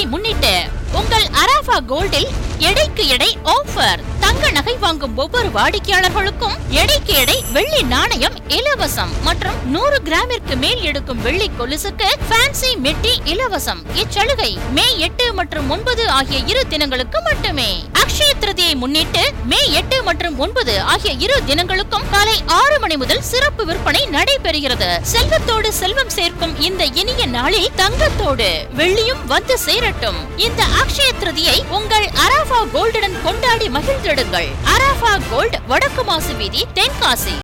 முன்னிட்டு உங்கள் அராஃபா கோல்டில் எடைக்கு எடை ஆஃபர் தங்க நகை வாங்கும் ஒவ்வொரு வாடிக்கையாளர்களுக்கும் எடைக்கு எடை வெள்ளி நாணயம் இலவசம் மற்றும் நூறு கிராமிற்கு மேல் எடுக்கும் வெள்ளி கொலுசுக்கு ஃபேன்சி மெட்டி இலவசம் இச்சலுகை மே எட்டு மற்றும் ஒன்பது ஆகிய இரு தினங்களுக்கு மட்டுமே அக்ஷய திருதியை முன்னிட்டு மே எட்டு மற்றும் ஒன்பது ஆகிய இரு தினங்களுக்கும் காலை ஆறு மணி முதல் சிறப்பு விற்பனை நடைபெறுகிறது செல்வத்தோடு செல்வம் சேர்க்கும் இந்த இனிய நாளில் தங்கத்தோடு வெள்ளியும் வந்து சேரட்டும் இந்த அக்ஷய திருதியை உங்கள் அராஃபா கோல்டுடன் கொண்டாடி மகிழ்ந்திடுங்கள் அராஃபா கோல்ட் வடக்கு மாசு வீதி தென்காசி